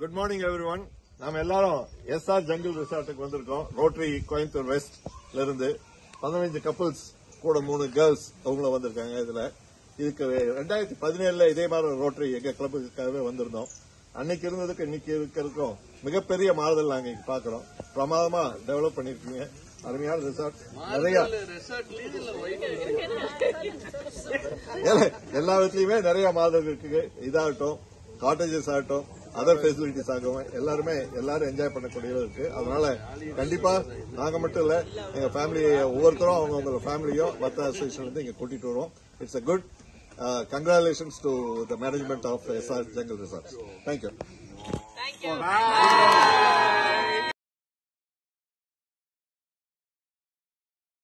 Good morning every one நாம எல்லாரும் SR jungle ரிசார்ட்டுக்கு வந்திருக்கோம் ரோட்டரி கோயம்புத்தூர் வெஸ்ட்ல இருந்து பதினஞ்சு கப்புள்ஸ் கூட மூணு கேர்ள்ஸ் அவங்கள வந்திருக்காங்க இதுல இதுக்கு ரெண்டாயிரத்தி பதினேழுல இதே மாதிரி ஒரு ரோட்டரி எங்க கிளப்புக்காகவே வந்திருந்தோம் அன்னைக்கு இருந்ததுக்கு இன்னைக்கு இருக்கிறதுக்கும் மிகப்பெரிய மாறுதல் நாங்க இங்க பாக்குறோம் பிரமாதமா டெவலப் பண்ணிருக்கீங்க அருமையான ரிசார்ட் நிறைய ஏல, எல்லா விதத்திலயுமே நிறைய மாதங்கள் இருக்கு இதாகட்டும் காட்டேஜஸ் ஆகட்டும் அதர் ஃபெசிலிட்டிஸ் ஆகவும் எல்லாருமே எல்லாரும் என்ஜாய் பண்ணக்கூடியது இருக்கு அதனால கண்டிப்பா நாங்க மட்டும் இல்ல எங்க ஃபேமிலி ஒவ்வொருத்தரும் அவங்க உங்க ஃபேமிலியும் மத்த அசோசியேஷன் வந்து இங்க கூட்டிட்டு வருவோம் it's a good congratulations to the management of SR jungle resorts thank you Thank you.